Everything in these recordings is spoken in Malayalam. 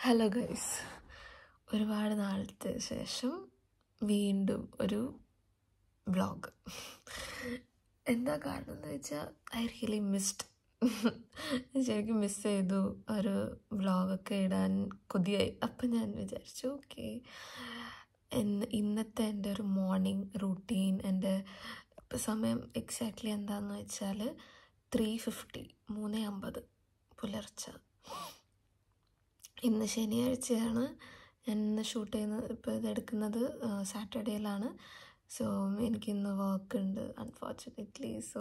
ഹലോ ഗൈസ് ഒരുപാട് നാളത്തെ ശേഷം വീണ്ടും ഒരു വ്ളോഗ് എന്താ കാരണം എന്ന് വെച്ചാൽ ഐ റിയലി മിസ്ഡ് ശരിക്കും മിസ് ചെയ്തു ഒരു വ്ളോഗൊക്കെ ഇടാൻ കൊതിയായി അപ്പം ഞാൻ വിചാരിച്ചു ഓക്കെ ഇന്ന് ഇന്നത്തെ എൻ്റെ ഒരു മോർണിംഗ് റൂട്ടീൻ എൻ്റെ സമയം എക്സാക്ട്ലി എന്താണെന്ന് വെച്ചാൽ ത്രീ ഫിഫ്റ്റി മൂന്ന് അമ്പത് പുലർച്ചെ ഇന്ന് ശനിയാഴ്ചയാണ് ഞാൻ ഇന്ന് ഷൂട്ട് ചെയ്യുന്നത് ഇപ്പോൾ ഇതെടുക്കുന്നത് സാറ്റർഡേയിലാണ് സോ എനിക്കിന്ന് വർക്ക് ഉണ്ട് അൺഫോർച്ചുനേറ്റ്ലി സോ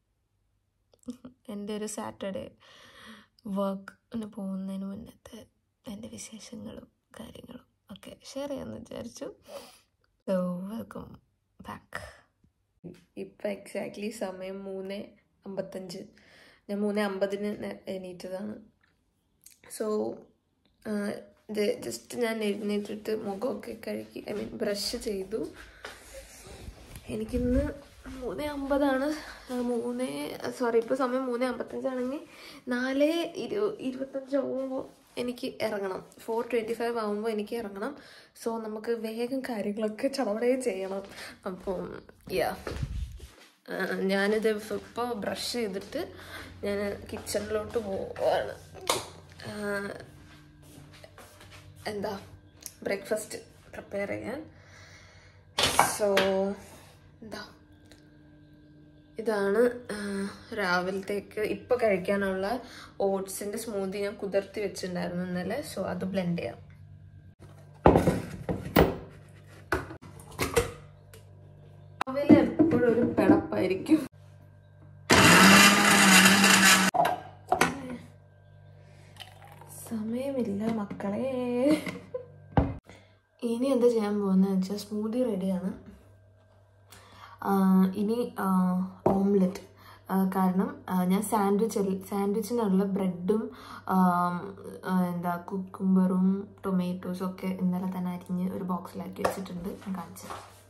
എൻ്റെ ഒരു സാറ്റർഡേ വർക്കിന് പോകുന്നതിന് മുന്നത്തെ എൻ്റെ വിശേഷങ്ങളും കാര്യങ്ങളും ഒക്കെ ഷെയർ ചെയ്യാമെന്ന് വിചാരിച്ചു സോ വെൽക്കം ബാക്ക് ഇപ്പം എക്സാക്ട്ലി സമയം മൂന്ന് അമ്പത്തഞ്ച് ഞാൻ മൂന്ന് അമ്പതിന് എണീറ്റതാണ് സോ ജസ്റ്റ് ഞാൻ എഴുന്നേറ്റിട്ട് മുഖമൊക്കെ കഴുകി ഐ മീൻ ബ്രഷ് ചെയ്തു എനിക്കിന്ന് മൂന്ന് അമ്പതാണ് മൂന്ന് സോറി ഇപ്പോൾ സമയം മൂന്ന് അമ്പത്തഞ്ചാണെങ്കിൽ നാല് ഇരു ഇരുപത്തഞ്ചാവുമ്പോൾ എനിക്ക് ഇറങ്ങണം ഫോർ ട്വൻറ്റി ഫൈവ് ആകുമ്പോൾ എനിക്ക് ഇറങ്ങണം സോ നമുക്ക് വേഗം കാര്യങ്ങളൊക്കെ ചടപടയെ ചെയ്യണം അപ്പം യാ ഞാനിത് ഇപ്പോൾ ബ്രഷ് ചെയ്തിട്ട് ഞാൻ കിച്ചണിലോട്ട് പോവാണ് എന്താ ബ്രേക്ക്ഫാസ്റ്റ് പ്രിപ്പയർ ചെയ്യാൻ സോ എന്താ ഇതാണ് രാവിലത്തേക്ക് ഇപ്പോൾ കഴിക്കാനുള്ള ഓട്സിൻ്റെ സ്മൂത്തി ഞാൻ കുതിർത്തി വെച്ചിട്ടുണ്ടായിരുന്നു ഇന്നലെ സോ അത് ബ്ലെൻഡ് ചെയ്യാം രാവിലെ എപ്പോഴും ഒരു പിടപ്പായിരിക്കും സമയമില്ല മക്കളെ ഇനി എന്താ ചെയ്യാൻ പോകുന്നത് വെച്ചാൽ സ്മൂതി റെഡിയാണ് ഇനി ഓംലെറ്റ് കാരണം ഞാൻ സാൻഡ്വിച്ച് സാൻഡ്വിച്ചിനുള്ള ബ്രെഡും എന്താ കുക്കുംബറും ടൊമാറ്റോസും ഒക്കെ ഇന്നലെ തന്നെ അരിഞ്ഞ് ഒരു ബോക്സിലാക്കി വെച്ചിട്ടുണ്ട് ഞാൻ കാണിച്ചു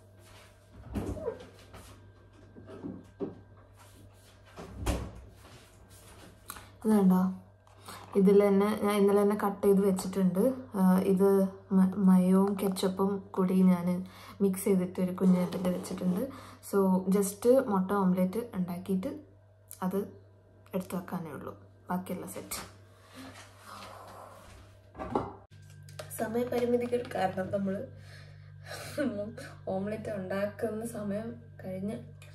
അതുണ്ടോ ഇതിൽ തന്നെ ഞാൻ ഇന്നലെ തന്നെ കട്ട് ചെയ്ത് വെച്ചിട്ടുണ്ട് ഇത് മയവും കെച്ചപ്പും കൂടി ഞാൻ മിക്സ് ചെയ്തിട്ട് ഒരു കുഞ്ഞിൻ്റെ വെച്ചിട്ടുണ്ട് സോ ജസ്റ്റ് മുട്ട ഓംലെറ്റ് ഉണ്ടാക്കിയിട്ട് അത് എടുത്തു വെക്കാനേ ഉള്ളൂ ബാക്കിയുള്ള സെറ്റ് സമയപരിമിതികൾ കാരണം നമ്മൾ ഓംലെറ്റ് ഉണ്ടാക്കുന്ന സമയം കഴിഞ്ഞ്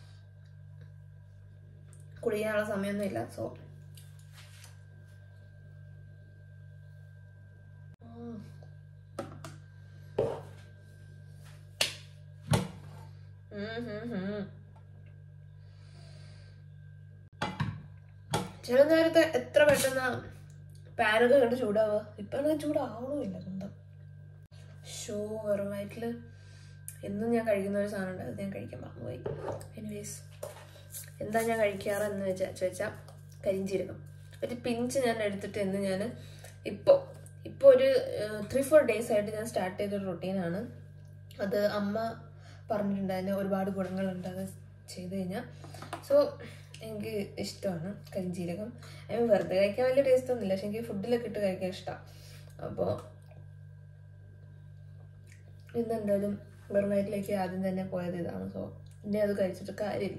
കുടിക്കാനുള്ള സമയമൊന്നുമില്ല സോ ചില നേരത്തെ എത്ര പെട്ടെന്ന് പാനൊക്കെ കണ്ട് ചൂടാവുക ഇപ്പൊ അങ്ങനെ ചൂടാവണമില്ല സ്വന്തം ഷോ വെറും വയറ്റില് എന്നും ഞാൻ കഴിക്കുന്ന ഒരു സാധനം ഉണ്ട് അത് ഞാൻ കഴിക്കാൻ മറന്നുപോയി എനിവേസ് എന്താ ഞാൻ കഴിക്കാറെന്ന് വെച്ചാൽ ചോദിച്ചാൽ കരിഞ്ചീരകം ഒരു പിഞ്ച് ഞാൻ എടുത്തിട്ട് എന്ന് ഞാൻ ഇപ്പോൾ ഇപ്പോൾ ഒരു ത്രീ ഫോർ ഡേയ്സ് ആയിട്ട് ഞാൻ സ്റ്റാർട്ട് ചെയ്തൊരു റൊട്ടീനാണ് അത് അമ്മ പറഞ്ഞിട്ടുണ്ട് അതിന് ഒരുപാട് ഗുണങ്ങളുണ്ട് അത് ചെയ്ത് കഴിഞ്ഞാൽ സോ എനിക്ക് ഇഷ്ടമാണ് കരിഞ്ചീരകം ഐ മീൻ വെറുതെ കഴിക്കാൻ വലിയ ടേസ്റ്റ് ഒന്നുമില്ല പക്ഷെ എനിക്ക് ഫുഡിലൊക്കെ ഇട്ട് കഴിക്കാൻ ഇഷ്ടമാണ് അപ്പോൾ ഇന്ന് എന്തായാലും വെറും വയറ്റിലേക്ക് ആദ്യം തന്നെ പോയത് ഇതാണ് സോ ഇനി അത് കഴിച്ചിട്ട് കാര്യമില്ല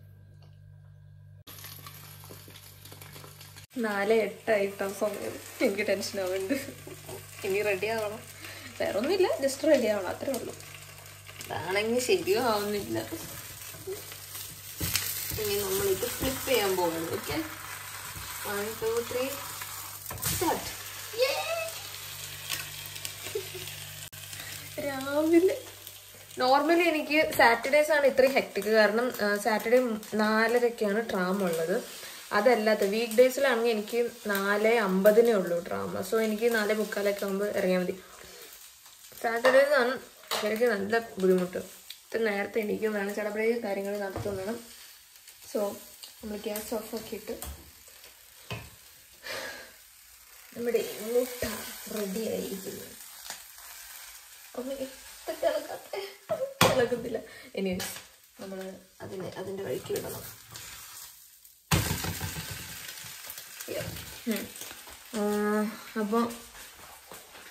നാല് എട്ടായിട്ടോ സമയം എനിക്ക് ടെൻഷൻ ആവുന്നുണ്ട് ഇനി റെഡി ആവണം വേറെ ഒന്നുമില്ല ജസ്റ്റ് റെഡി ആവണം അത്രേ ഉള്ളൂ അതാണെങ്കിൽ ശരിയോ ആവുന്നില്ല ഇനി നമ്മളിത് ഫ്ലിപ്പ് ചെയ്യാൻ പോവാണ് okay one two three start രാവിലെ നോർമലി എനിക്ക് സാറ്റർഡേസ് ആണ് ഇത്രയും ഹെക്ടിക് കാരണം സാറ്റർഡേ നാലരയ്ക്കാണ് ട്രാം ഉള്ളത് അതല്ലാത്ത വീക്ക് ഡേയ്സിലാണെങ്കിൽ എനിക്ക് നാല് അമ്പതിനേ ഉള്ളൂ ഡ്രാമ സോ എനിക്ക് നാല് മുക്കാലൊക്കെ ആകുമ്പോൾ ഇറങ്ങിയാൽ മതി സാറ്റർഡേസ് ആണ് ശരിക്കും നല്ല ബുദ്ധിമുട്ട് ഇത്ര നേരത്തെ എനിക്കും വേണം ചടപടയും കാര്യങ്ങൾ നടത്തും വേണം സോ നമ്മൾ ഗ്യാസ് ഓഫ് ആക്കിയിട്ട് നമ്മുടെ മുട്ട റെഡി ആയിരിക്കുന്നു അമ്മ തിളക്കത്തില്ല ഇനി നമ്മൾ അതിനെ അതിൻ്റെ വഴിക്ക് വിടണം അപ്പോൾ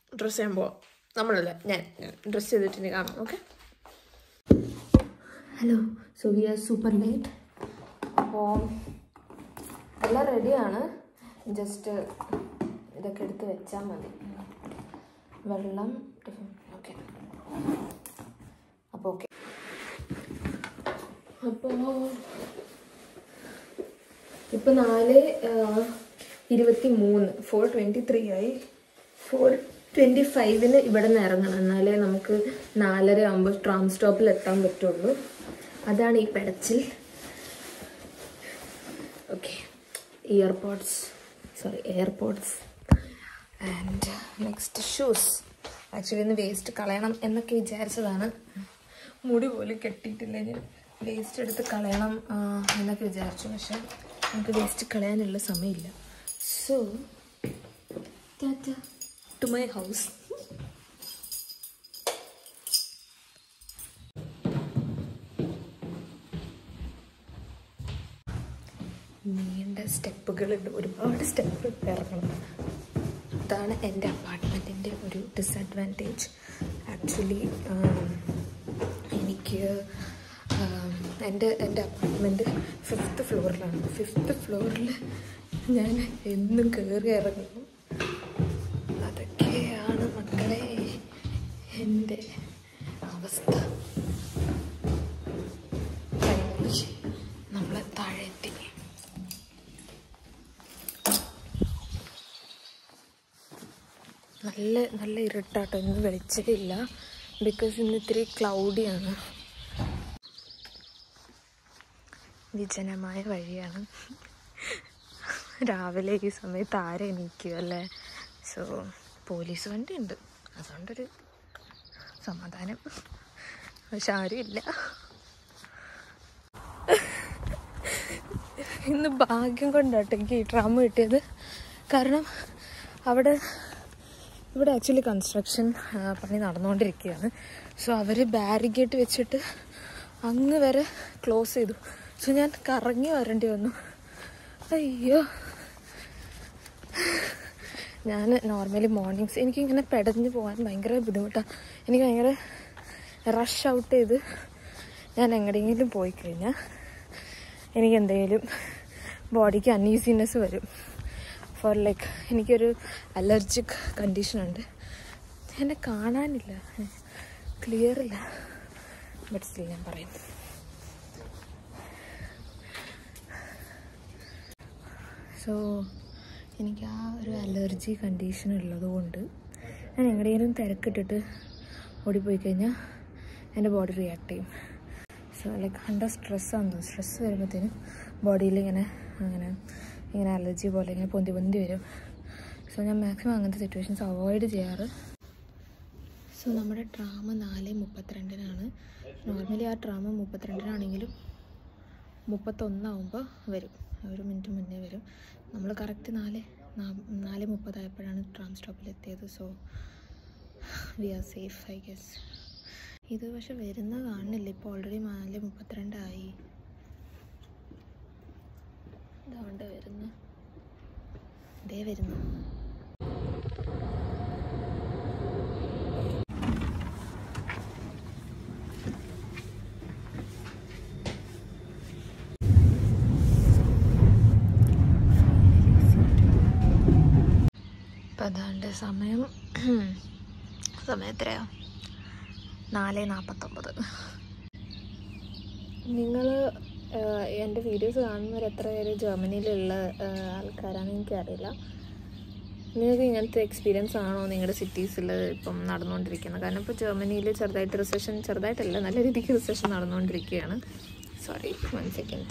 ഡ്രസ്സ് ചെയ്യാൻ പോവാം നമ്മളല്ല ഞാൻ ഡ്രസ്സ് ചെയ്തിട്ട് ഇനി കാണാം okay hello so we are super late അപ്പോൾ എല്ലാം റെഡിയാണ് ജസ്റ്റ് ഇതൊക്കെ എടുത്ത് വെച്ചാൽ മതി വെള്ളം ഓക്കെ അപ്പോൾ ഓക്കെ അപ്പോൾ ഇപ്പോൾ നാല് ഇരുപത്തി മൂന്ന് ഫോർ ട്വൻറ്റി ത്രീ ആയി ഫോർ ട്വൻറ്റി ഫൈവിന് ഇവിടെ നിന്ന് ഇറങ്ങണം എന്നാലേ നമുക്ക് നാലര ആകുമ്പോൾ ട്രാം സ്റ്റോപ്പിൽ എത്താൻ പറ്റുള്ളൂ അതാണ് ഈ പെടച്ചിൽ okay earpods sorry airpods and next shoes actually ഇന്ന് വേസ്റ്റ് കളയണം എന്നൊക്കെ വിചാരിച്ചതാണ് മുടി പോലും കെട്ടിയിട്ടില്ല ഞാൻ വേസ്റ്റ് എടുത്ത് കളയണം ആ, എന്നൊക്കെ വിചാരിച്ചു പക്ഷെ നമുക്ക് വേസ്റ്റ് കളയാനുള്ള സമയമില്ല so tata to my house നീണ്ട സ്റ്റെപ്പുകളുണ്ട് ഒരുപാട് സ്റ്റെപ്പ് ഇറങ്ങണം അതാണ് എൻ്റെ അപ്പാർട്ട്മെൻറ്റിൻ്റെ ഒരു ഡിസഡ്വാൻറ്റേജ് ആക്ച്വലി എനിക്ക് ആം, എൻ്റെ എൻ്റെ അപ്പാർട്ട്മെൻറ്റ് ഫിഫ്ത്ത് ഫ്ലോറിലാണ് ഫിഫ്ത്ത് ഫ്ലോറിൽ ഞാൻ എന്നും കയറി ഇറങ്ങുന്നു അതൊക്കെയാണ് മക്കളെ എൻ്റെ അവസ്ഥ ഫൈനലി നമ്മൾ താഴെ എത്തി നല്ല നല്ല ഇരുട്ടാട്ടോ ഇന്ന് വെളിച്ചമില്ല ബിക്കോസ് ഇന്ന് ഇത്തിരി ക്ലൗഡിയാണ് വിജനമായ വഴിയാണ് രാവിലെ ഈ സമയത്ത് ആരെ എണീക്കുക അല്ലേ സോ പോലീസ് വണ്ടി ഉണ്ട് അതുകൊണ്ടൊരു സമാധാനം പക്ഷെ ആരും ഇല്ല ഇന്ന് ഭാഗ്യം കൊണ്ടാട്ടോ എനിക്ക് ഈ ട്രാമ കിട്ടിയത് കാരണം അവിടെ ഇവിടെ ആക്ച്വലി കൺസ്ട്രക്ഷൻ പണി നടന്നുകൊണ്ടിരിക്കുകയാണ് സോ അവർ ബാരിഗേറ്റ് വെച്ചിട്ട് അങ്ങ് വരെ ക്ലോസ് ചെയ്തു സോ ഞാൻ കറങ്ങി വരേണ്ടി വന്നു അയ്യോ ഞാൻ നോർമലി മോർണിംഗ്സ് എനിക്കിങ്ങനെ പെടഞ്ഞ് പോകാൻ ഭയങ്കര ബുദ്ധിമുട്ടാണ് എനിക്ക് ഭയങ്കര റഷ് ഔട്ട് ചെയ്ത് ഞാൻ എങ്ങടെയെങ്കിലും പോയി കഴിഞ്ഞാൽ എനിക്ക് എന്തെങ്കിലും ബോഡിക്ക് അൺഈസിനെസ് വരും ഫോർ ലൈക്ക് എനിക്കൊരു അലർജിക് കണ്ടീഷൻ ഉണ്ട് എന്നെ കാണാനില്ല ക്ലിയർ ഇല്ല ബട്ട് സ്റ്റിൽ ഞാൻ പറയും സോ എനിക്ക് ആ ഒരു അലർജി കണ്ടീഷൻ ഉള്ളതുകൊണ്ട് ഞാൻ എങ്ങടെയെങ്കിലും തിരക്കിട്ടിട്ട് ഓടിപ്പോയി കഴിഞ്ഞാൽ എൻ്റെ ബോഡി റിയാക്ട് ചെയ്യും സോ ലൈക്ക് അണ്ടർ സ്ട്രെസ്സാണ് സ്ട്രെസ് വരുമ്പോഴത്തേനും ബോഡിയിൽ ഇങ്ങനെ അങ്ങനെ ഇങ്ങനെ അലർജി പോലെ ഇങ്ങനെ പൊന്തി പൊന്തി വരും സോ ഞാൻ മാക്സിമം അങ്ങനത്തെ സിറ്റുവേഷൻസ് അവോയ്ഡ് ചെയ്യാറ് സോ നമ്മുടെ ഡ്രാമ നാല് മുപ്പത്തിരണ്ടിനാണ് നോർമലി ആ ഡ്രാമ മുപ്പത്തിരണ്ടിനാണെങ്കിലും മുപ്പത്തൊന്നാവുമ്പോൾ വരും ഒരു മിനിറ്റ് മുന്നേ വരും നമ്മൾ കറക്റ്റ് നാല് നാ- നാല് മുപ്പതായപ്പോഴാണ് ട്രാം സ്റ്റോപ്പിൽ എത്തിയത് so we are safe I guess ഇത് പക്ഷെ വരുന്ന കാണുന്നില്ല ഇപ്പോൾ ഓൾറെഡി നാല് മുപ്പത്തിരണ്ടായി ഇതാണ്ട് വരുന്നു ഇതേ വരുന്നു ഇപ്പം അതാണ്ട് സമയം സമയം എത്രയോ നാല് നാൽപ്പത്തൊമ്പത് നിങ്ങൾ എൻ്റെ വീഡിയോസ് കാണുന്നവർ എത്ര പേര് ജർമ്മനിയിലുള്ള ആഹ് ആൾക്കാരാണെന്ന് എനിക്കറിയില്ല നിങ്ങൾക്ക് ഇങ്ങനത്തെ എക്സ്പീരിയൻസ് ആണോ നിങ്ങളുടെ സിറ്റീസിൽ ഇപ്പം നടന്നുകൊണ്ടിരിക്കുന്നത് കാരണം ഇപ്പോൾ ജർമ്മനിയിൽ ചെറുതായിട്ട് റിസഷൻ ചെറുതായിട്ടല്ല നല്ല രീതിക്ക് റിസഷൻ നടന്നുകൊണ്ടിരിക്കുകയാണ് sorry one second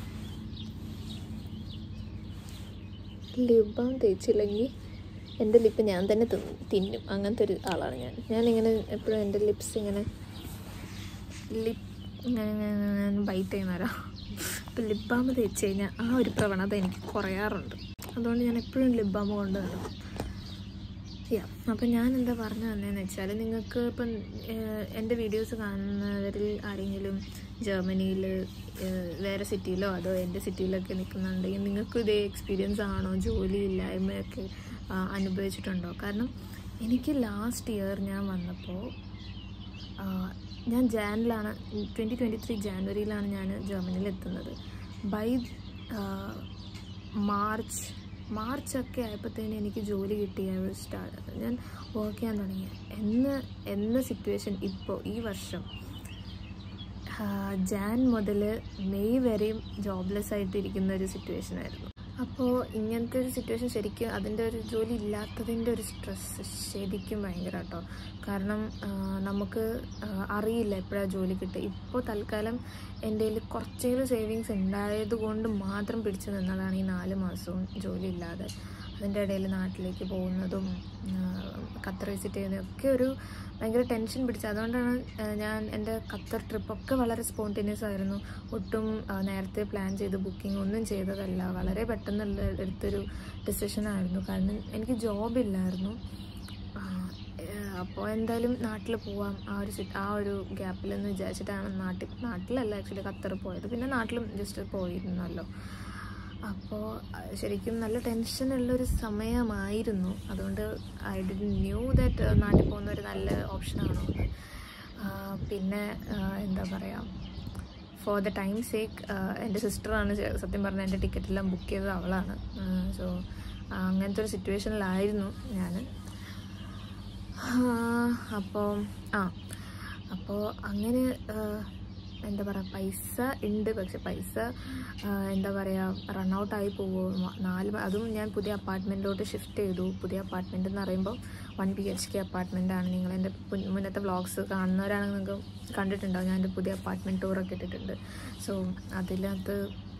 lip balm തേച്ചില്ലെങ്കിൽ എൻ്റെ ലിപ്പ് ഞാൻ തന്നെ തിന്നും തിന്നും അങ്ങനത്തെ ഒരു ആളാണ് ഞാൻ ഞാനിങ്ങനെ എപ്പോഴും എൻ്റെ ലിപ്സ് ഇങ്ങനെ ലിപ്പ് ഇങ്ങനെ ബൈറ്റ് ചെയ്യുന്നവരാ അപ്പോൾ ലിപ് ബാം തേച്ച് കഴിഞ്ഞാൽ ആ ഒരു പ്രവണത എനിക്ക് കുറയാറുണ്ട് അതുകൊണ്ട് ഞാൻ എപ്പോഴും ലിപ് ബാം കൊണ്ട് നടക്കും യാ അപ്പം ഞാൻ എന്താ പറഞ്ഞു തന്നതെന്ന് വെച്ചാൽ നിങ്ങൾക്ക് ഇപ്പം ഏഹ്, എൻ്റെ വീഡിയോസ് കാണുന്നവരിൽ ആരെങ്കിലും ജർമ്മനിയിൽ വേറെ സിറ്റിയിലോ അതോ എൻ്റെ സിറ്റിയിലൊക്കെ നിൽക്കുന്നുണ്ടെങ്കിൽ നിങ്ങൾക്ക് ഇതേ എക്സ്പീരിയൻസ് ആണോ ജോലി ഇല്ലായ്മയൊക്കെ ആ, അനുഭവിച്ചിട്ടുണ്ടോ കാരണം എനിക്ക് ലാസ്റ്റ് ഇയർ ഞാൻ വന്നപ്പോൾ ഞാൻ ജാനിലാണ് ട്വൻറ്റി ട്വൻറ്റി ത്രീ ജാനുവരിയിലാണ് ഞാൻ ജർമ്മനിയിൽ എത്തുന്നത് ബൈ മാർച്ച് മാർച്ചൊക്കെ ആയപ്പോഴത്തേന് എനിക്ക് ജോലി കിട്ടിയ സ്റ്റാർട്ട് ഞാൻ വർക്ക് ചെയ്യാൻ തുടങ്ങി എന്ന് എന്ന സിറ്റുവേഷൻ ഇപ്പോൾ ഈ വർഷം ജാൻ മുതൽ മെയ് വരെയും ജോബ്ലെസ് ആയിട്ട് ഇരിക്കുന്ന ഒരു സിറ്റുവേഷൻ ആയിരുന്നു അപ്പോൾ ഇങ്ങനത്തെ ഒരു സിറ്റുവേഷൻ ശരിക്കും അതിൻ്റെ ഒരു ജോലി ഇല്ലാത്തതിൻ്റെ ഒരു സ്ട്രെസ് ശരിക്കും ഭയങ്കര കേട്ടോ കാരണം ആ, നമുക്ക് ആ, അറിയില്ല എപ്പോഴാണ് ജോലി കിട്ടുക ഇപ്പോൾ തൽക്കാലം എൻ്റെ കയ്യിൽ കുറച്ചെങ്കിലും സേവിങ്സ് ഉണ്ടായത് കൊണ്ട് മാത്രം പിടിച്ചു നിന്നതാണ് ഈ നാല് മാസവും ജോലി ഇല്ലാതെ അതിൻ്റെ ഇടയിൽ നാട്ടിലേക്ക് പോകുന്നതും ആ, ഖത്തർ വിസിറ്റ് ചെയ്യുന്നതും ഒക്കെ ഒരു ഭയങ്കര ടെൻഷൻ പിടിച്ച അതുകൊണ്ടാണ് ആ, ഞാൻ എൻ്റെ ഖത്തർ ട്രിപ്പൊക്കെ വളരെ സ്പോണ്ടേനിയസ് ആയിരുന്നു ഒട്ടും ആ, നേരത്തെ പ്ലാൻ ചെയ്ത് ബുക്കിംഗ് ഒന്നും ചെയ്തതല്ല വളരെ പെട്ടെന്നുള്ള എടുത്തൊരു ഡിസിഷനായിരുന്നു കാരണം എനിക്ക് ജോബില്ലായിരുന്നു അപ്പോൾ എന്തായാലും നാട്ടിൽ പോവാം ആ ഒരു സിറ്റ് ആ ഒരു ഗ്യാപ്പിൽ എന്ന് വിചാരിച്ചിട്ടാണ് നാട്ടിൽ നാട്ടിലല്ല ആക്ച്വലി ഖത്തർ പോയത് പിന്നെ നാട്ടിലും ജസ്റ്റ് പോയിരുന്നല്ലോ അപ്പോൾ ശരിക്കും നല്ല ടെൻഷനുള്ളൊരു സമയമായിരുന്നു അതുകൊണ്ട് ഐ ഡി ന്യൂ ദാറ്റ് നാട്ടിൽ പോകുന്ന ഒരു നല്ല ഓപ്ഷനാണോ അത് ആ, പിന്നെ ആ, എന്താ പറയുക ഫോർ ദ ടൈം സേക്ക് എൻ്റെ സിസ്റ്ററാണ് സത്യം പറഞ്ഞാൽ എൻ്റെ ടിക്കറ്റെല്ലാം ബുക്ക് ചെയ്തത് അവളാണ് സോ അങ്ങനത്തെ ഒരു സിറ്റുവേഷനിലായിരുന്നു ഞാൻ അപ്പോൾ ആ അപ്പോൾ അങ്ങനെ ആ, എന്താ പറയുക പൈസ ഉണ്ട് പക്ഷെ പൈസ ആ, എന്താ പറയുക റൺ ഔട്ട് ആയി പോകുമോ നാല് മ- അതും ഞാൻ പുതിയ അപ്പാർട്ട്മെൻറ്റിലോട്ട് ഷിഫ്റ്റ് ചെയ്തു പുതിയ അപ്പാർട്ട്മെൻറ്റ് എന്ന് പറയുമ്പോൾ one B H K apartment ആണ് നിങ്ങൾ എൻ്റെ പുൻ- മുന്നത്തെ വ്ളോഗ്സ് കാണുന്നവരാണെങ്കിൽ നിങ്ങൾക്ക് കണ്ടിട്ടുണ്ടാവും ഞാൻ എൻ്റെ പുതിയ അപ്പാർട്ട്മെൻറ്റ് ടൂറൊക്കെ ഇട്ടിട്ടുണ്ട് സോ അതിനകത്ത്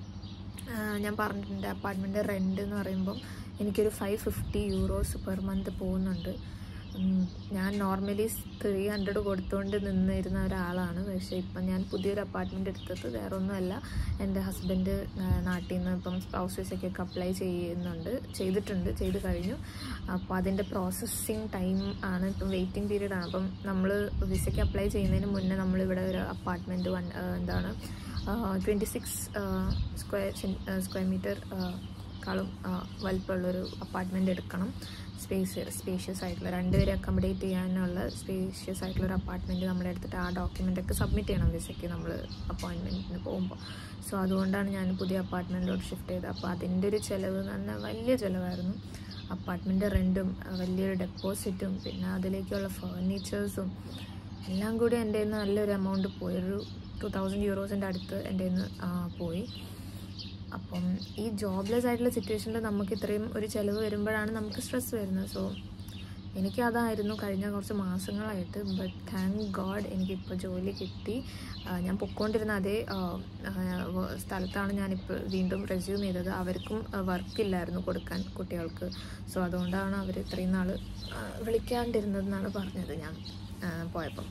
ആ, ഞാൻ പറഞ്ഞിട്ടുണ്ട് അപ്പാർട്ട്മെൻറ്റ് റെൻ്റ് എന്ന് പറയുമ്പം എനിക്കൊരു five fifty euros per month പോകുന്നുണ്ട് ഉം, ഞാൻ നോർമലി ത്രീ ഹൺഡ്രഡ് കൊടുത്തുകൊണ്ട് നിന്നിരുന്ന ഒരാളാണ് പക്ഷേ ഇപ്പം ഞാൻ പുതിയൊരു അപ്പാർട്ട്മെൻറ്റ് എടുത്തത് വേറെ ഒന്നുമല്ല എൻ്റെ ഹസ്ബൻഡ് നാട്ടിൽ നിന്ന് ഇപ്പം സ്പൗസ് വിസയ്ക്കൊക്കെ അപ്ലൈ ചെയ്യുന്നുണ്ട് ചെയ്തിട്ടുണ്ട് ചെയ്ത് കഴിഞ്ഞു അപ്പോൾ അതിൻ്റെ പ്രോസസ്സിങ് ടൈം ആണ് ഇപ്പം വെയിറ്റിംഗ് പീരീഡ് ആണ് അപ്പം നമ്മൾ വിസയ്ക്ക് അപ്ലൈ ചെയ്യുന്നതിന് മുന്നേ നമ്മളിവിടെ ഒരു അപ്പാർട്ട്മെൻറ്റ് വൺ എന്താണ് twenty six square square metre ക്കാളും വലിപ്പമുള്ളൊരു അപ്പാർട്ട്മെൻറ്റ് എടുക്കണം സ്പേസ് സ്പേഷ്യസ് ആയിട്ടുള്ള രണ്ടുപേരെ അക്കോമഡേറ്റ് ചെയ്യാനുള്ള സ്പേഷ്യസ് ആയിട്ടുള്ള ഒരു അപ്പാർട്ട്മെൻറ്റ് നമ്മൾ എടുത്തിട്ട് ആ ഡോക്യുമെൻ്റ് ഒക്കെ സബ്മിറ്റ് ചെയ്യണം വിസയ്ക്ക് നമ്മൾ അപ്പോയിൻമെൻറ്റിന് പോകുമ്പോൾ സോ അതുകൊണ്ടാണ് ഞാൻ പുതിയ അപ്പാർട്ട്മെൻറ്റിലോട്ട് ഷിഫ്റ്റ് ചെയ്തത് അപ്പോൾ അതിൻ്റെ ഒരു ചിലവ് എന്ന് പറഞ്ഞാൽ വലിയ ചിലവായിരുന്നു അപ്പാർട്ട്മെൻറ്റ് റെൻറ്റും വലിയൊരു ഡെപ്പോസിറ്റും പിന്നെ അതിലേക്കുള്ള ഫേർണിച്ചേഴ്സും എല്ലാം കൂടി എൻ്റെ കയ്യിൽ നിന്ന് നല്ലൊരു എമൗണ്ട് പോയി ഒരു ടു തൗസൻഡ് യൂറോസിൻ്റെ അടുത്ത് എൻ്റെ കയ്യിൽ നിന്ന് പോയി അപ്പം ഈ ജോബ്ലെസ് ആയിട്ടുള്ള സിറ്റുവേഷനിൽ നമുക്ക് ഇത്രയും ഒരു ചിലവ് വരുമ്പോഴാണ് നമുക്ക് സ്ട്രെസ് വരുന്നത് സോ എനിക്ക് അതായിരുന്നു കഴിഞ്ഞ കുറച്ച് മാസങ്ങളായിട്ട് ബട്ട് താങ്ക് ഗോഡ് എനിക്കിപ്പോൾ ജോലി കിട്ടി ആ, ഞാൻ പൊക്കോണ്ടിരുന്ന അതേ ആ, ആ, വ- സ്ഥലത്താണ് ഞാനിപ്പോൾ വീണ്ടും റെസ്യൂം ചെയ്തത് അവർക്കും വർക്കില്ലായിരുന്നു കൊടുക്കാൻ കുട്ടികൾക്ക് സോ അതുകൊണ്ടാണ് അവർ ഇത്രയും നാൾ വിളിക്കാണ്ടിരുന്നതെന്നാണ് പറഞ്ഞത് ഞാൻ ആ, പോയപ്പം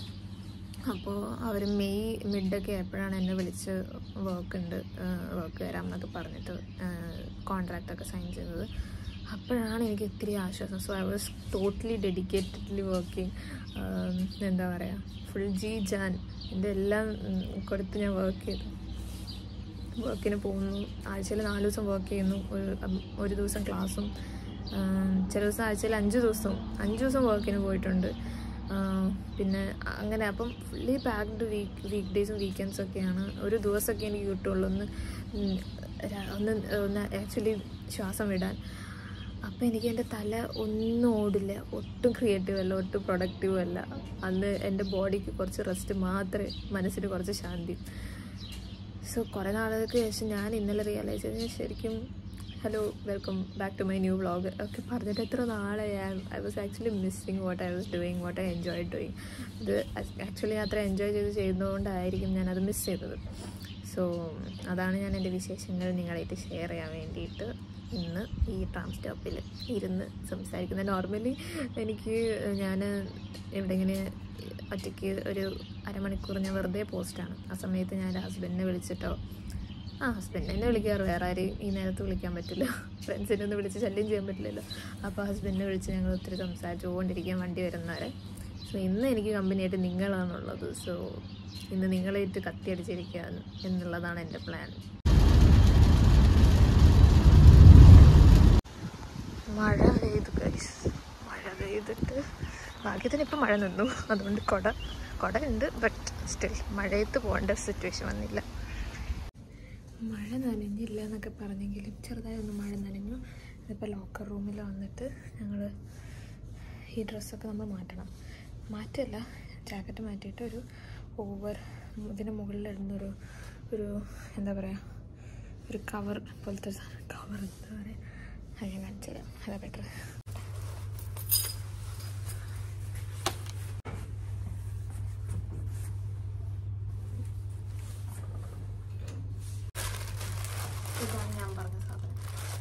അപ്പോൾ അവർ മെയ് മിഡൊക്കെ ആയപ്പോഴാണ് എന്നെ വിളിച്ച് വർക്ക് ഉണ്ട് വർക്ക് വരാം എന്നൊക്കെ പറഞ്ഞിട്ട് കോൺട്രാക്റ്റ് ഒക്കെ സൈൻ ചെയ്തത് അപ്പോഴാണ് എനിക്ക് ഇത്തിരി ആശ്വാസം so I was totally dedicatedly working എന്താ പറയുക ഫുൾ ജി ജാൻ എൻ്റെ എല്ലാം ഉം, കൊടുത്ത് ഞാൻ വർക്ക് ചെയ്തു വർക്കിന് പോകുന്നു ആഴ്ചയിൽ നാല് ദിവസം വർക്ക് ചെയ്യുന്നു ഒരു ഉം, ഒരു ദിവസം ക്ലാസ്സും ആം, ചില ദിവസം ആഴ്ചയിൽ അഞ്ച് ദിവസം അഞ്ച് ദിവസം വർക്കിന് പോയിട്ടുണ്ട് ആം, പിന്നെ അങ്ങനെ അപ്പം ഫുള്ളി പാക്ഡ് വീക്ക് വീക്ക് ഡേയ്സും വീക്കെൻഡ്സും ഒക്കെയാണ് ഒരു ദിവസമൊക്കെ എനിക്ക് കിട്ടുള്ളൂ ഒന്ന് ഉം, ര- ഒന്ന് ഒന്ന് ആക്ച്വലി ശ്വാസം വിടാൻ അപ്പം എനിക്ക് എൻ്റെ തല ഒന്നും ഓടില്ല ഒട്ടും ക്രിയേറ്റീവ് അല്ല ഒട്ടും പ്രൊഡക്റ്റീവ് അല്ല അന്ന് എൻ്റെ ബോഡിക്ക് കുറച്ച് റെസ്റ്റ് മാത്രമേ മനസ്സിന് കുറച്ച് ശാന്തി സോ കുറേ നാളുകൾക്ക് ശേഷം ഞാൻ ഇന്നലെ റിയലൈസ് ചെയ്ത് ഞാൻ ശരിക്കും hello welcome back to my new vlog ഒക്കെ പറഞ്ഞിട്ട് എത്ര നാളായി I was actually missing what I was doing what I enjoy doing ഇത് ആക്ച്വലി അത്ര എൻജോയ് ചെയ്ത് ചെയ്യുന്നതുകൊണ്ടായിരിക്കും ഞാനത് മിസ് ചെയ്തത് സോ അതാണ് ഞാൻ എൻ്റെ വിശേഷങ്ങൾ നിങ്ങളായിട്ട് ഷെയർ ചെയ്യാൻ വേണ്ടിയിട്ട് ഇന്ന് ഈ ട്രാം സ്റ്റോപ്പിൽ ഇരുന്ന് സംസാരിക്കുന്നത് നോർമലി എനിക്ക് ഞാൻ എവിടെയെങ്ങനെ ഒറ്റയ്ക്ക് ഒരു അരമണിക്കൂർ ഞാൻ വെറുതെ പോസ്റ്റാണ് ആ സമയത്ത് ഞാൻ എൻ്റെ ഹസ്ബൻഡിനെ വിളിച്ചിട്ടോ ആ ഹസ്ബൻഡ് എന്നെ വിളിക്കാറ് വേറെ ആരെയും ഈ നേരത്ത് വിളിക്കാൻ പറ്റില്ല ഫ്രണ്ട്സിനെ ഒന്ന് വിളിച്ച് ശല്യം ചെയ്യാൻ പറ്റില്ലല്ലോ അപ്പോൾ ഹസ്ബൻഡിനെ വിളിച്ച് ഞങ്ങൾ ഒത്തിരി സംസാരിച്ചുകൊണ്ടിരിക്കാൻ വണ്ടി വരുന്നവരെ സോ ഇന്ന് എനിക്ക് കമ്പനിയായിട്ട് നിങ്ങളാണുള്ളത് സോ ഇന്ന് നിങ്ങളായിട്ട് കത്തിയടിച്ചിരിക്കുക എന്നുള്ളതാണ് എൻ്റെ പ്ലാൻ മഴ പെയ്തു ഗൈസ് മഴ ചെയ്തിട്ട് ഭാഗ്യത്തിന് ഇപ്പം മഴ നിന്നു അതുകൊണ്ട് കുട കുട ഉണ്ട് ബട്ട് സ്റ്റിൽ മഴയത്ത് പോകേണ്ട സിറ്റുവേഷൻ വന്നില്ല മഴ നനഞ്ഞില്ല എന്നൊക്കെ പറഞ്ഞെങ്കിലും ചെറുതായി ഒന്ന് മഴ നനഞ്ഞു ഇതിപ്പോൾ ലോക്കർ റൂമിൽ വന്നിട്ട് ഞങ്ങൾ ഈ ഡ്രസ്സൊക്കെ നമ്മൾ മാറ്റണം മാറ്റല്ല ജാക്കറ്റ് മാറ്റിയിട്ട് ഒരു ഓവർ ഇതിന് മുകളിലിടുന്നൊരു ഒരു എന്താ പറയുക ഒരു കവർ പോലത്തെ കവർ എന്താ പറയുക അത് ഞാൻ കാണിച്ചു തരാം അതാ ബെറ്റർ ഇതാണ് ഞാൻ പറഞ്ഞ സാധനം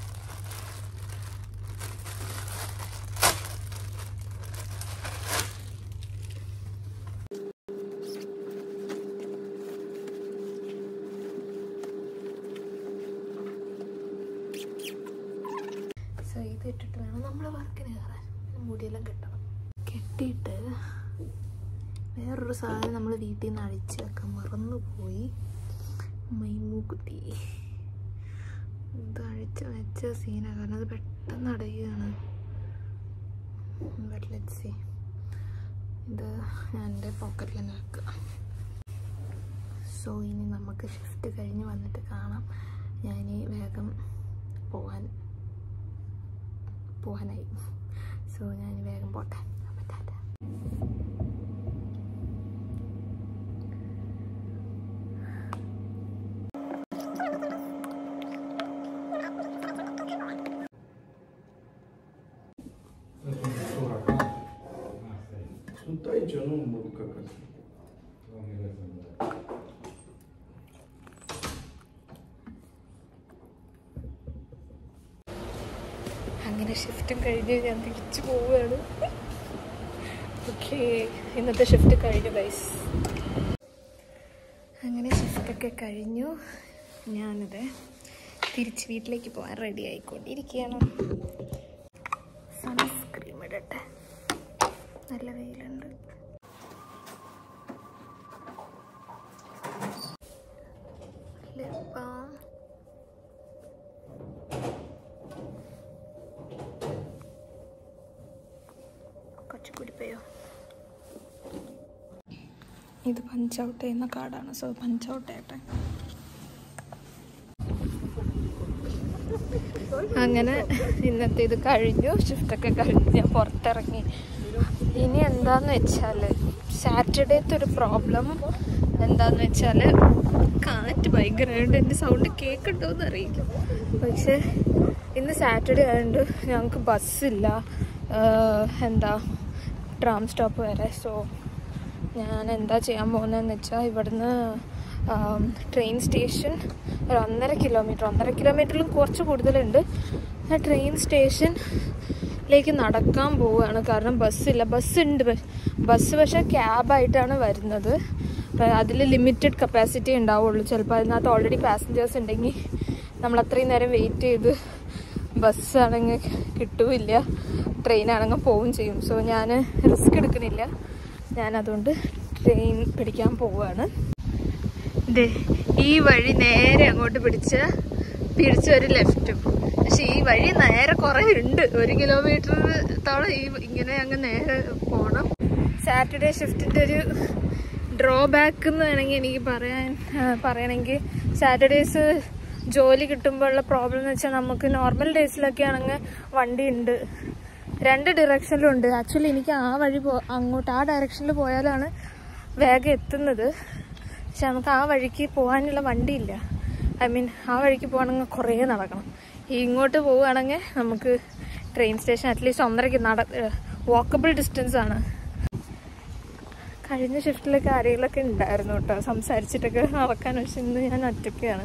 സോ ഇത് ഇട്ടിട്ട് വേണം നമ്മൾ വർക്കിന് കയറാൻ മുടിയെല്ലാം കെട്ടണം കെട്ടിയിട്ട് വേറൊരു സാധനം നമ്മൾ വീട്ടിൽ നിന്ന് അഴിച്ച് വെക്കാൻ മറന്നുപോയി മൈമൂക്കുത്തി ഇത് അഴിച്ച് വെച്ച സീനാണ് കാരണം അത് പെട്ടെന്ന് അടയുകയാണ് ബട്ട് ലെറ്റ് സി ഇത് ഞാൻ എൻ്റെ പോക്കറ്റിൽ തന്നെ വെക്കുക സോ ഇനി നമുക്ക് ഷിഫ്റ്റ് കഴിഞ്ഞ് വന്നിട്ട് കാണാം ഞാൻ വേഗം പോവാൻ പോവാനായി സോ ഞാൻ വേഗം പോട്ടെ അപ്പം Tata Sunt aici, nu mă duc acasă. അങ്ങനെ ഷിഫ്റ്റും കഴിഞ്ഞ് ഞാൻ തിരിച്ചു പോവുകയാണ് ഓക്കെ ഇന്നത്തെ ഷിഫ്റ്റ് കഴിഞ്ഞു ഗൈസ് അങ്ങനെ ഷിഫ്റ്റൊക്കെ കഴിഞ്ഞു ഞാനിത് തിരിച്ച് വീട്ടിലേക്ക് പോകാൻ റെഡി ആയിക്കൊണ്ടിരിക്കുകയാണ് സൺസ്ക്രീം ഇടട്ടെ നല്ല വെയിലുണ്ട് ലിപ് ബാം കൊച്ചുകുടിപ്പയോ ഇത് പഞ്ച് ഔട്ട് ചെയ്യുന്ന കാർഡാണ് സോ പഞ്ച് ഔട്ട് ചെയ്യട്ടെ അങ്ങനെ ഇന്നത്തെ ഇത് കഴിഞ്ഞു ഷിഫ്റ്റൊക്കെ കഴിഞ്ഞ് ഞാൻ പുറത്തിറങ്ങി ഇനി എന്താന്ന് വെച്ചാൽ സാറ്റർഡേത്തെ ഒരു പ്രോബ്ലം എന്താന്ന് വെച്ചാൽ കാറ്റ് ഭയങ്കരമായിട്ട് എൻ്റെ സൗണ്ട് കേൾക്കുന്നുണ്ടോയെന്ന് അറിയില്ല പക്ഷേ ഇന്ന് സാറ്റർഡേ ആയതുകൊണ്ട് ഞങ്ങൾക്ക് ബസ്സില്ല എന്താ ട്രാം സ്റ്റോപ്പ് വരെ സോ ഞാൻ എന്താ ചെയ്യാൻ പോകുന്നതെന്ന് വെച്ചാൽ ഇവിടുന്ന് ട്രെയിൻ സ്റ്റേഷൻ ഒരു ഒന്നര കിലോമീറ്റർ ഒന്നര കിലോമീറ്ററിലും കുറച്ച് കൂടുതലുണ്ട് ആ ട്രെയിൻ സ്റ്റേഷനിലേക്ക് നടക്കാൻ പോവുകയാണ് കാരണം ബസ്സില്ല ബസ് ഉണ്ട് ബസ് പക്ഷേ ക്യാബായിട്ടാണ് വരുന്നത് അതിൽ ലിമിറ്റഡ് കപ്പാസിറ്റി ഉണ്ടാവുള്ളൂ ചിലപ്പോൾ അതിനകത്ത് ഓൾറെഡി പാസഞ്ചേഴ്സ് ഉണ്ടെങ്കിൽ നമ്മൾ അത്രയും നേരം വെയിറ്റ് ചെയ്ത് ബസ്സാണെങ്കിൽ കിട്ടുമില്ല ട്രെയിനാണെങ്കിൽ പോവുകയും ചെയ്യും സോ ഞാൻ റിസ്ക് എടുക്കുന്നില്ല ഞാൻ അതുകൊണ്ട് ട്രെയിൻ പിടിക്കാൻ പോവുകയാണ് ദേ ഈ വഴി നേരെ അങ്ങോട്ട് പിടിച്ച പിടിച്ച ഒരു ലെഫ്റ്റും പക്ഷെ ഈ വഴി നേരെ കുറെ ഉണ്ട് ഒരു കിലോമീറ്ററോളം ഈ ഇങ്ങനെ അങ്ങ് നേരെ പോണം സാറ്റർഡേ ഷിഫ്റ്റിന്റെ ഒരു ഡ്രോബാക്ക് എന്ന് വേണമെങ്കിൽ എനിക്ക് പറയാൻ ആ, പറയണമെങ്കിൽ സാറ്റർഡേസ് ജോലി കിട്ടുമ്പോഴുള്ള പ്രോബ്ലം എന്ന് വെച്ചാൽ നമുക്ക് നോർമൽ ഡേയ്സിലൊക്കെ ആണെങ്കിൽ വണ്ടി ഉണ്ട് രണ്ട് ഡിറക്ഷനിലും ഉണ്ട് ആക്ച്വലി എനിക്ക് ആ വഴി പോ അങ്ങോട്ട് ആ ഡയറക്ഷനിൽ പോയാലാണ് വേഗം എത്തുന്നത് പക്ഷെ നമുക്ക് ആ വഴിക്ക് പോകാനുള്ള വണ്ടിയില്ല ഐ മീൻ ആ വഴിക്ക് പോകണമെങ്കിൽ കുറേ നടക്കണം ഈ ഇങ്ങോട്ട് പോവുകയാണെങ്കിൽ നമുക്ക് ട്രെയിൻ സ്റ്റേഷൻ അറ്റ്ലീസ്റ്റ് ഒന്നരക്ക് നട വാക്കബിൾ ഡിസ്റ്റൻസ് ആണ് കഴിഞ്ഞ ഷിഫ്റ്റിലൊക്കെ ആരെങ്കിലൊക്കെ ഉണ്ടായിരുന്നു കേട്ടോ സംസാരിച്ചിട്ടൊക്കെ നടക്കാൻ പക്ഷെ ഇന്ന് ഞാൻ ഒറ്റയ്ക്കാണ്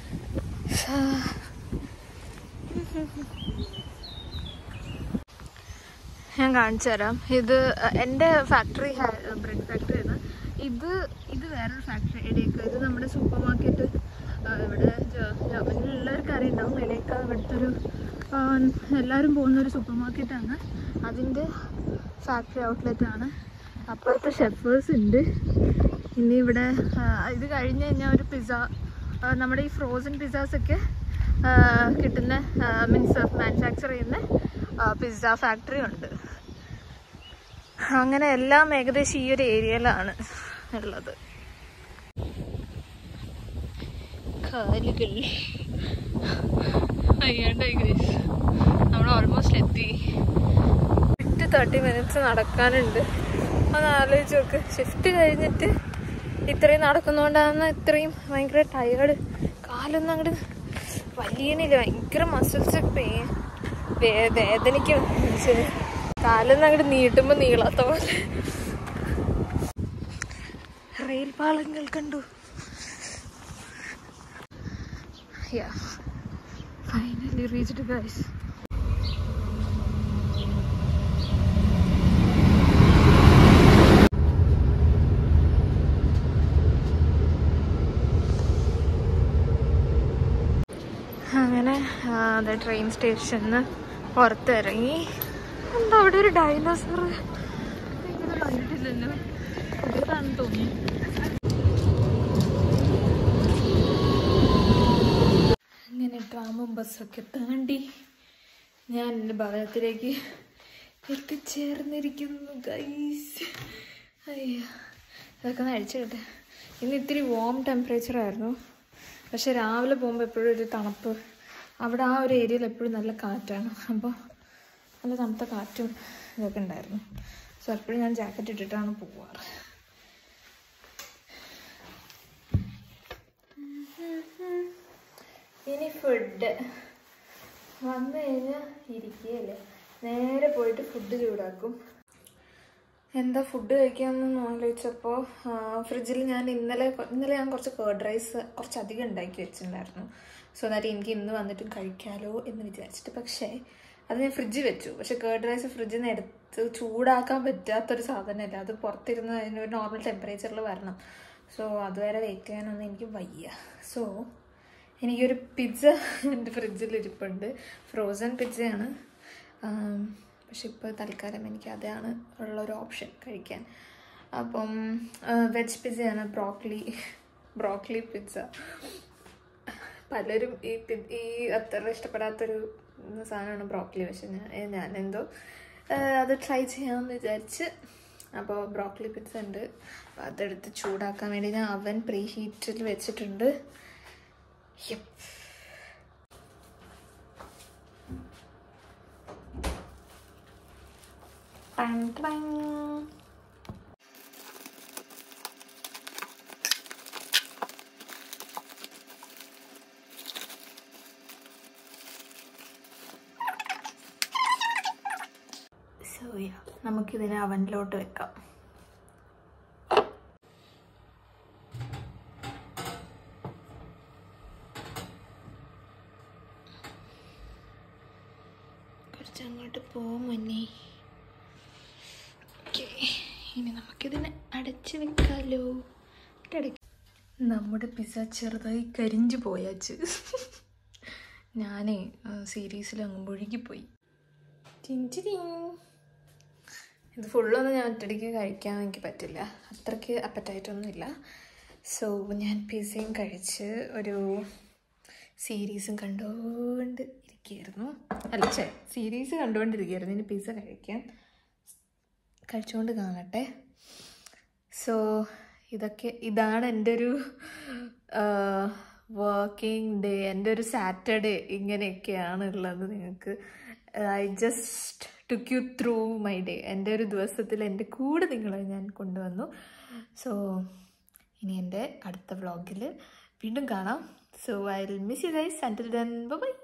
ഞാൻ കാണിച്ചു തരാം ഇത് എൻ്റെ ഫാക്ടറി ബ്രെഡ് ഫാക്ടറിയാണ് ഇത് ഇത് വേറൊരു ഫാക്ടറി എടേക്ക ഇത് നമ്മുടെ സൂപ്പർ മാർക്കറ്റ് ഇവിടെ ജർമ്മനിയിലുള്ളവർക്ക് അറിയുണ്ടാവും എടേക്ക ഇവിടുത്തെ ഒരു ആ, എല്ലാവരും പോകുന്ന ഒരു സൂപ്പർ മാർക്കറ്റാണ് അതിൻ്റെ ഫാക്ടറി ഔട്ട്ലെറ്റ് ആണ് അപ്പുറത്തെ ഷെഫേഴ്സ് ഉണ്ട് ഇനി ഇവിടെ ആ, ഇത് കഴിഞ്ഞ് കഴിഞ്ഞാൽ ഒരു പിസ്സ നമ്മുടെ ഈ ഫ്രോസൺ പിസ്സാസൊക്കെ കിട്ടുന്ന മീൻസ് മാനുഫാക്ചർ ചെയ്യുന്ന പിസ്സ ഫാക്ടറി ഉണ്ട് അങ്ങനെ എല്ലാം ഏകദേശം ഈ ഒരു ഏരിയയിലാണ് ഉള്ളത് കാലുകൾ അയ്യാണ്ടായി ഗൈസ് നമ്മൾ ഓൾമോസ്റ്റ് എത്തി വിട്ട് തേർട്ടി മിനിറ്റ്സ് നടക്കാനുണ്ട് ഒന്ന് ആലോചിച്ച് നോക്ക് ഷിഫ്റ്റ് കഴിഞ്ഞിട്ട് ഇത്രയും നടക്കുന്നതുകൊണ്ടാണ് ഇത്രയും ഭയങ്കര ടയേർഡ് കാലൊന്നും അങ്ങോട്ട് വലിയനില്ല ഭയങ്കര മസിൽസ് പെയിൻ വേദനയ്ക്ക് കാലൊന്നും അങ്ങോട്ട് നീട്ടുമ്പോൾ നീളാത്ത പോലെ റെയിൽ പാളങ്ങൾ കണ്ടു യാ ഫൈനലി റീച്ച്ഡ് ഗൈസ് അങ്ങനെ ആ, അതെ ട്രെയിൻ സ്റ്റേഷനിൽ നിന്ന് പുറത്തിറങ്ങി എന്താ അവിടെ ഒരു ഡൈനോസർ കണ്ടിട്ടില്ലല്ലോ ഇതാണെന്ന് തോന്നുന്നു അങ്ങനെ ട്രാമും ബസ്സൊക്കെ താണ്ടി ഞാൻ എൻ്റെ ഭവനത്തിലേക്ക് എത്തിച്ചേർന്നിരിക്കുന്നു ഗൈസ് അയ്യോ ഇതൊക്കെ ഒന്ന് അഴിച്ചിട്ടെ ഇന്ന് ഇത്തിരി വോം ടെമ്പറേച്ചർ ആയിരുന്നു പക്ഷെ രാവിലെ പോകുമ്പോൾ എപ്പോഴും ഒരു തണുപ്പ് അവിടെ ആ ഒരു ഏരിയയിൽ എപ്പോഴും നല്ല കാറ്റാണ് അപ്പോൾ നല്ല തണുത്ത കാറ്റും ഇതൊക്കെ ഉണ്ടായിരുന്നു സോ എപ്പോഴും ഞാൻ ജാക്കറ്റ് ഇട്ടിട്ടാണ് പോവാറ് ഇനി ഫുഡ് വന്നു കഴിഞ്ഞാൽ ഇരിക്കുകയല്ലേ നേരെ പോയിട്ട് ഫുഡ് ചൂടാക്കും എന്താ ഫുഡ് കഴിക്കാമെന്ന് ആലോചിച്ചപ്പോൾ ഫ്രിഡ്ജിൽ ഞാൻ ഇന്നലെ കൊ- ഇന്നലെ ഞാൻ കുറച്ച് കേർഡ് റൈസ് കുറച്ചധികം ഉണ്ടാക്കി വെച്ചിട്ടുണ്ടായിരുന്നു സോ ദാറ്റ് എനിക്ക് ഇന്ന് വന്നിട്ടും കഴിക്കാലോ എന്ന് വിചാരിച്ചിട്ട് പക്ഷേ അത് ഞാൻ ഫ്രിഡ്ജിൽ വെച്ചു പക്ഷേ കേർഡ് റൈസ് ഫ്രിഡ്ജിൽ നിന്ന് എടുത്ത് ചൂടാക്കാൻ പറ്റാത്തൊരു സാധനമല്ല അത് പുറത്തിരുന്ന് അതിനൊരു നോർമൽ ടെമ്പറേച്ചറിൽ വരണം സോ അതുവരെ വെയിറ്റ് ചെയ്യാനൊന്നും എനിക്ക് വയ്യ സോ എനിക്കൊരു പിസ്സ എൻ്റെ ഫ്രിഡ്ജിൽ ഇരിപ്പുണ്ട് ഫ്രോസൺ പിസ്സയാണ് ആം, പക്ഷെ ഇപ്പോൾ തൽക്കാലം എനിക്ക് അതാണ് ഉള്ളൊരു ഓപ്ഷൻ കഴിക്കാൻ അപ്പം വെജ് പിസ്സയാണ് ബ്രോക്ലി ബ്രോക്ലി പിസ്സ പലരും ഈ പി- ഈ അത്ര ഇഷ്ടപ്പെടാത്തൊരു സാധനമാണ് ബ്രോക്ലി പക്ഷെ ഞാൻ ഏ, ഞാൻ എന്തോ ആ, അത് ട്രൈ ചെയ്യാമെന്ന് വിചാരിച്ച് അപ്പോൾ ബ്രോക്ലി പിസ്സ ഉണ്ട് അപ്പോൾ അതെടുത്ത് ചൂടാക്കാൻ വേണ്ടി ഞാൻ അവൻ പ്രീ ഹീറ്റിൽ വെച്ചിട്ടുണ്ട് yup Bang, bang. So, yeah, നമുക്കിതിനെ അവനിലോട്ട് വെക്കാം കുറച്ചങ്ങോട്ട് പോവും മുന്നേ ഓക്കേ. ഇനി നമുക്കിതിനെ അടച്ചു വെക്കാലോ ഇട്ടടയ്ക്ക്. നമ്മുടെ പിസ്സ ചെറുതായി കരിഞ്ചു പോയാച്ച് ഞാനേ സീരീസിൽ അങ്ങ് മുഴുകിപ്പോയി ടിൻറ്റിരിങ്. ഇത് ഫുള്ളൊന്നും ഞാൻ ഒറ്റയടിക്ക് കഴിക്കാൻ എനിക്ക് പറ്റില്ല അത്രയ്ക്ക് അപ്പറ്റായിട്ടൊന്നുമില്ല സോ ഞാൻ പിസ്സയും കഴിച്ച് ഒരു സീരീസും കണ്ടുകൊണ്ട് ഇരിക്കുകയായിരുന്നു അല്ല ചേ സീരീസ് കണ്ടുകൊണ്ടിരിക്കുകയായിരുന്നു ഇനി പിസ്സ കഴിക്കാൻ കഴിച്ചുകൊണ്ട് കാണട്ടെ സോ ഇതൊക്കെ ഇതാണ് എൻ്റെ ഒരു വർക്കിംഗ് ഡേ എൻ്റെ ഒരു സാറ്റർഡേ ഇങ്ങനെയൊക്കെയാണ് ഉള്ളത് നിങ്ങൾക്ക് I just took you through my day എൻ്റെ ഒരു ദിവസത്തിൽ എൻ്റെ കൂടെ നിങ്ങളെ ഞാൻ കൊണ്ടുവന്നു സോ ഇനി എൻ്റെ അടുത്ത വ്ളോഗിൽ വീണ്ടും കാണാം so I will miss you guys until then by